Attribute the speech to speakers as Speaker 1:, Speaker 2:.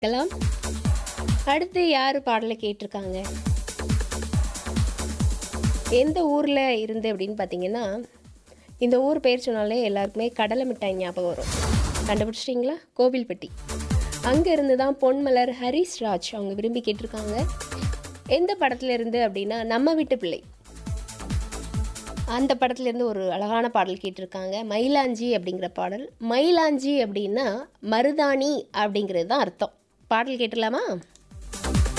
Speaker 1: கேட்கலாம் அடுத்து யார் பாடலை கேட்டிருக்காங்க எந்த ஊரில் இருந்து அப்படின்னு பார்த்தீங்கன்னா இந்த ஊர் பேர் சொன்னாலே எல்லாருக்குமே கடலை மிட்டாய் ஞாபகம் வரும் கண்டுபிடிச்சிட்டிங்களா கோவில்பட்டி அங்கே இருந்து தான் பொன்மலர் ஹரிஸ் ராஜ் அவங்க விரும்பி கேட்டிருக்காங்க எந்த படத்துல இருந்து அப்படின்னா நம்ம வீட்டு பிள்ளை அந்த படத்துலேருந்து ஒரு அழகான பாடல் கேட்டிருக்காங்க மயிலாஞ்சி அப்படிங்கிற பாடல் மயிலாஞ்சி அப்படின்னா மருதாணி அப்படிங்கிறது தான் அர்த்தம் பாடல் கேட்டுடலாமா